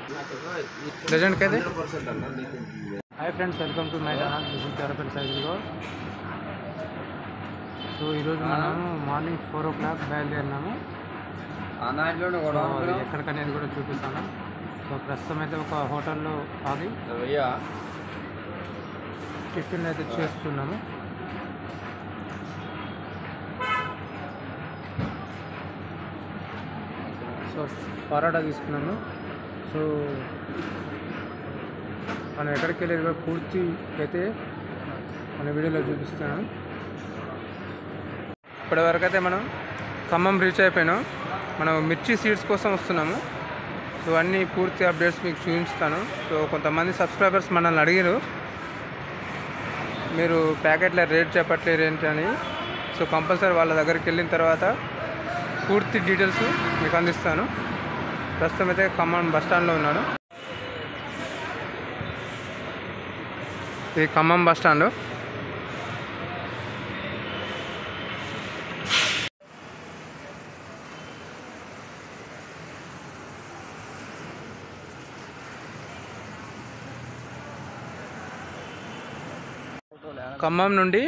లెజెండ్కి అయితే hundred percent అన్న నీకు hi friends welcome to my channel this is తెరపల్లి సైజులో సో ఈరోజు మనము మార్నింగ్ ఫోర్ ఓ క్లాక్ బయలుదేరినాము సో అది ఎక్కడికనేది కూడా చూపిస్తాను సో ప్రస్తుతం అయితే ఒక హోటల్లో ఆగి టిఫిన్ అయితే చేస్తున్నాము సో పరోటా తీసుకున్నాము సో మనం ఎక్కడికి వెళ్ళేది కూడా పూర్తి అయితే మన వీడియోలో చూపిస్తాను ఇప్పటి వరకు అయితే మనం ఖమ్మం రీచ్ అయిపోయినాం మనం మిర్చి సీడ్స్ కోసం వస్తున్నాము సో అన్నీ పూర్తి అప్డేట్స్ మీకు చూపిస్తాను సో కొంతమంది సబ్స్క్రైబర్స్ మనల్ని అడిగారు మీరు ప్యాకెట్ల రేట్ చెప్పట్లేరు ఏంటి అని సో కంపల్సరీ వాళ్ళ దగ్గరికి వెళ్ళిన తర్వాత పూర్తి డీటెయిల్స్ మీకు అందిస్తాను ప్రస్తుతం అయితే ఖమ్మం బస్ స్టాండ్లో ఉన్నాను ఇది ఖమ్మం బస్ స్టాండ్ ఖమ్మం నుండి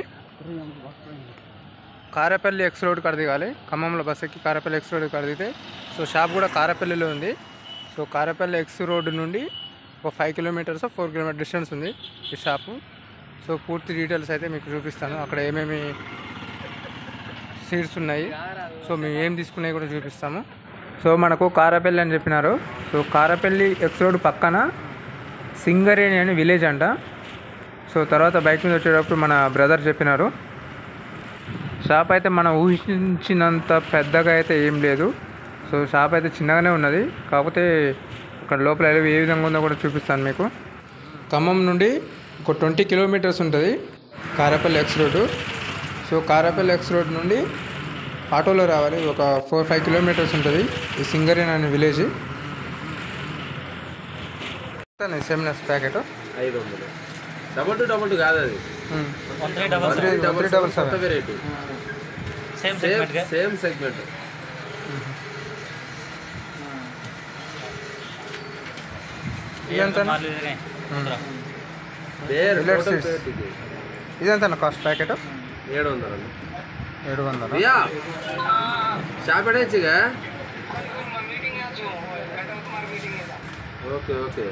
కారేపల్లి ఎక్స్ రోడ్ కాడ దిగాలి ఖమ్మంలో బస్ ఎక్కి కారేపల్లి ఎక్స్ రోడ్ కాడ దిగితే సో షాప్ కూడా కారేపల్లిలో ఉంది సో కారేపల్లి ఎక్స్ రోడ్ నుండి ఒక five kilometres four kilometre distance ఉంది ఈ షాపు సో పూర్తి డీటెయిల్స్ అయితే మీకు చూపిస్తాను అక్కడ ఏమేమి సీట్స్ ఉన్నాయి సో మేము ఏం తీసుకున్నాయి కూడా చూపిస్తాము సో మనకు కారపల్లి అని చెప్పినారు సో కారపల్లి ఎక్స్ రోడ్ పక్కన సింగరేణి అని విలేజ్ అంట సో తర్వాత బైక్ మీద వచ్చేటప్పుడు మన బ్రదర్ చెప్పినారు షాప్ అయితే మనం ఊహించినంత పెద్దగా అయితే ఏం లేదు సో షాప్ అయితే చిన్నగానే ఉన్నది కాకపోతే అక్కడ లోపల ఏ ఏ విధంగా ఉందో కూడా చూపిస్తాను మీకు ఖమ్మం నుండి ఒక ట్వంటీ కిలోమీటర్స్ ఉంటుంది Karepalli X road so Karepalli X road నుండి ఆటోలో రావాలి ఒక ఫోర్ ఫైవ్ కిలోమీటర్స్ ఉంటుంది ఈ సింగరేన్ అనే విలేజ్ సెమినస్ ప్యాకెట్ ఐదు వందలు డబల్ టు డబల్ టు కాదు అది వన్ త్రీ డబల్ కొత్త seven variety same same same segment ఇదంతా పేరు Millet total seeds. పేరు ఇది. ఇదంతా కాస్ట్ ప్యాకెట్ ఏడు వందలు అండి ఏడు వందలు అయ్యా షాప్ ఎడేచ్చిగా ఓకే ఓకే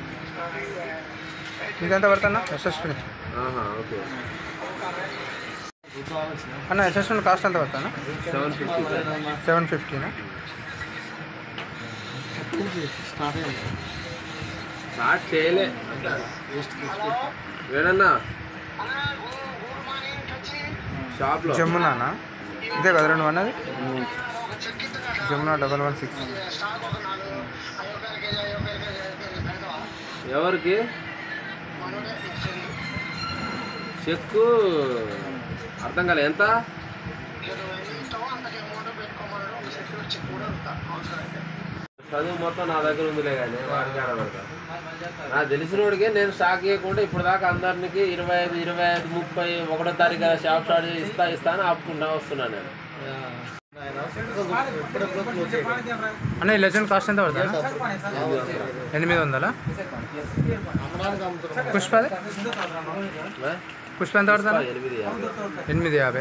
ఇదంతా పడుతున్నా యశస్విని ఆహా ఓకే అన్న యశస్విని కాస్ట్ ఎంత పడుతున్నా సెవెన్ ఫిఫ్టీ సెవెన్ ఫిఫ్టీనా స్టార్ట్ చేయలే వేడన్నా షాప్లో జమునానా ఇదే కదా రెండు అన్నది జమునా డబల్ వన్ సిక్స్ ఎవరికి చెక్కు అర్థం కాలే ఎంత చదువు మొత్తం నా దగ్గర ఉందిలే కానీ వాడికి ఆడబడతా నాకు తెలిసినోడికే నేను స్టాక్ ఇవ్వకుండా ఇప్పుడు దాకా అందరికి ఇరవై ఐదు ఇరవై ఐదు ముప్పై ఒకటో తారీఖు షాప్ స్టార్ట్ చేసి ఇస్తా ఇస్తా అని ఆపుకుంటా వస్తున్నా నేను అన్న ఈ లెజెండ్ కాస్ట్ ఎంత పడుతుందా ఎనిమిది వందలా పుష్పది ఆ? పుష్ప ఎంత పడుతుందా ఎనిమిది యాభై. ఎనిమిది యాభై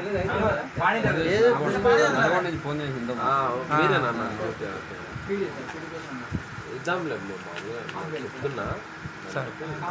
ఆ, మీరేనా అన్న? ఓకే ఓకే ఇద్దాంలే మేము మామూలుగా చెప్తున్నా సరే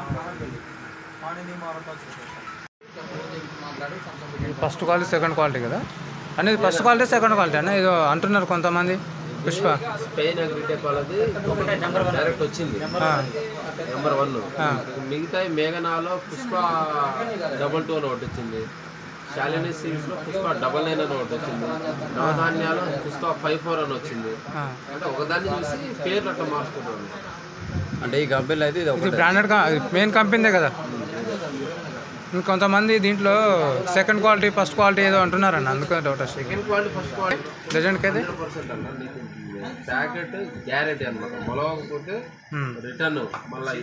ఫస్ట్ క్వాలిటీ సెకండ్ క్వాలిటీ కదా అనేది ఫస్ట్ క్వాలిటీ సెకండ్ క్వాలిటీ అన్న ఏదో అంటున్నారు కొంతమంది పుష్ప స్పెయిన్ అగ్రిటెక్ వాళ్ళది డైరెక్ట్ వచ్చింది ఆ, నెంబర్ వన్ ఆ. మిగతా మేఘనాలో పుష్ప డబల్ టూ అని ఒకటి వచ్చింది శాలిని సిరీస్ లో పుష్ప డబల్ నైన్ అని ఒకటి వచ్చింది నవధాన్యాలు పుష్ప ఫైవ్ ఫోర్ అని వచ్చింది ఆ. అంటే ఒకదాన్ని చూసి పేర్లు అట్లా మార్చుకుంటాను అంటే ఈ కంపెనీలో అయితే ఇది ఇది ఒకటే బ్రాండెడ్ మెయిన్ కంపెనీదే కదా ఇంకొంతమంది దీంట్లో సెకండ్ క్వాలిటీ ఫస్ట్ క్వాలిటీ ఏదో అంటున్నారన్న అందుకని డౌట్ వస్తుంది సెకండ్ క్వాలిటీ ఫస్ట్ క్వాలిటీ లెజెండ్కి అయితే హండ్రెడ్ పర్సెంట్ అన్న నీకు ప్యాకెట్ గ్యారెంటీ అనమాట మొలవకపోతే ఉమ్. రిటర్న్ మళ్ళీ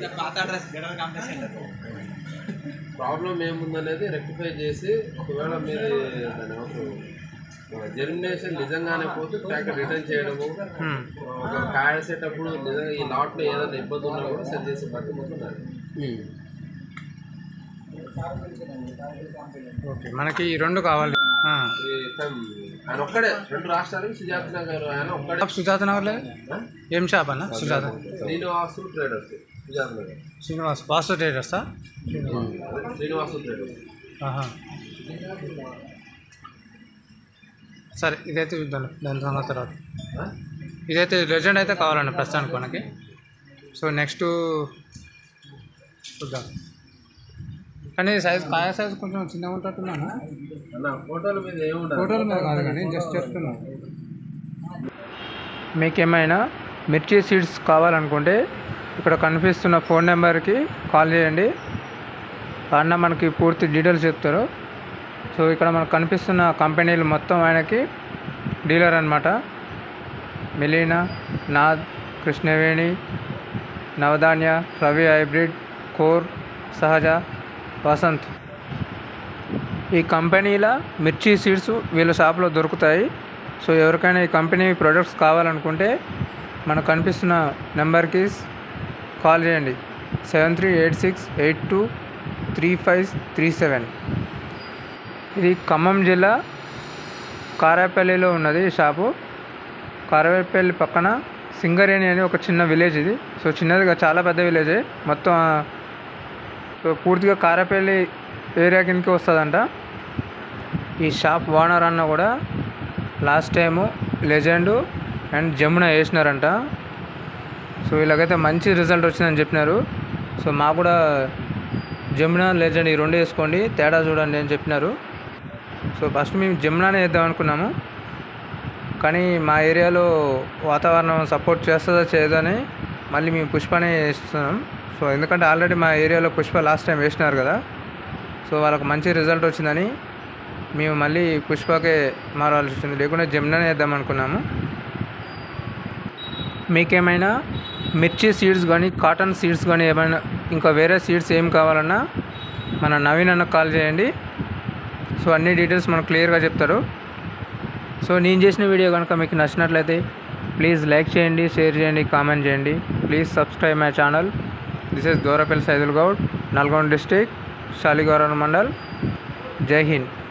ప్రాబ్లం ఏముందనేది రెక్టిఫై చేసి ఒకవేళ మీరు దాని అవసరం జెర్మినేషన్ నిజంగానే పోతే ట్రాక్టర్ రిటర్న్ చేయడము మ్మ్. ఒక కాయ వేసేటప్పుడు నిజంగా ఈ నాట్లో ఏదైనా ఇబ్బంది ఉన్నా కూడా సరి చేసే పద్ధతి మొత్తం నాది. ఓకే మనకి ఈ రెండు కావాలి ఆ. ఈ తమ్- ఆయన ఒక్కడే రెండు రాష్ట్రాలకి సుజాత నగర్ ఆయన ఒక్కడే షాప్ సుజాత నగర్లో ఏం షాప్ అన్న సుజాత శ్రీనివాసు ట్రేడర్స్ సుజాత నగర్ శ్రీనివాస్ వాసు ట్రేడర్సా అదే శ్రీనివాసు ట్రేడర్స్ ఆహా. సరే ఇదైతే చూద్దాం దాని సంగతి తర్వాత ఆ? ఇదైతే లెజెండ్ అయితే కావాలండి ప్రస్తుతానికి మనకి సో నెక్స్ట్ చూద్దాం కానీ సైజ్ కాయ సైజ్ కొంచెం చిన్నగా ఉంటున్నాను అన్న ఫోటోల మీద ఏముండదు ఫోటోల మీద కాదు కానీ జస్ట్ చెప్తున్నాను మీకు ఏమైనా మిర్చి సీడ్స్ కావాలనుకుంటే ఇక్కడ కనిపిస్తున్న ఫోన్ నెంబర్కి కాల్ చేయండి అన్న మనకి పూర్తి డీటెయిల్స్ చెప్తారు సో ఇక్కడ మనకు కనిపిస్తున్న కంపెనీలు మొత్తం ఆయనకి డీలర్ అనమాట మిలీనా నాద్ కృష్ణవేణి నవధాన్య రవి హైబ్రిడ్ కోర్ సహజ వసంత్ ఈ కంపెనీల మిర్చి సీడ్స్ వీళ్ళ షాప్లో దొరుకుతాయి సో ఎవరికైనా ఈ కంపెనీ ప్రొడక్ట్స్ కావాలనుకుంటే మనకు కనిపిస్తున్న నెంబర్కి కాల్ చేయండి seven three eight six eight two three five three seven ఇది ఖమ్మం జిల్లా కారాపల్లిలో ఉన్నది ఈ షాపు కారాపల్లి పక్కన సింగరేణి అని ఒక చిన్న విలేజ్ ఇది సో చిన్నదిగా చాలా పెద్ద విలేజే మొత్తం సో పూర్తిగా కారాపల్లి ఏరియా కిందకి వస్తుందంట ఈ షాప్ ఓనర్ అన్న కూడా last time legend and Jamuna వేసినారంట సో వీళ్ళకైతే మంచి రిజల్ట్ వచ్చిందని చెప్పినారు సో మాకు కూడా జమున లెజెండ్ ఈ రెండు వేసుకోండి తేడా చూడండి అని చెప్పినారు సో ఫస్ట్ మేము జమునానే వేద్దాం అనుకున్నాము కానీ మా ఏరియాలో వాతావరణం సపోర్ట్ చేస్తుందా చేయదని మళ్ళీ మేము పుష్పనే వేస్తున్నాం సో ఎందుకంటే ఆల్రెడీ మా ఏరియాలో పుష్ప లాస్ట్ టైం వేసినారు కదా సో వాళ్ళకి మంచి రిజల్ట్ వచ్చిందని మేము మళ్ళీ పుష్పకే మారాల్సి వచ్చింది లేకుంటే జమునానే వేద్దాం అనుకున్నాము మీకేమైనా మిర్చి సీడ్స్ కానీ కాటన్ సీడ్స్ కానీ ఏమైనా ఇంకా వేరే సీడ్స్ ఏం కావాలన్నా మన నవీన్ అన్న కాల్ చేయండి సో అన్ని డీటెయిల్స్ మనకు క్లియర్గా చెప్తారు సో నేను చేసిన వీడియో కనుక మీకు నచ్చినట్లయితే ప్లీజ్ లైక్ చేయండి షేర్ చేయండి కామెంట్ చేయండి please subscribe my channel this is Dorapalli Saidul Goud Nalgonda district Shaligourava mandal Jai Hind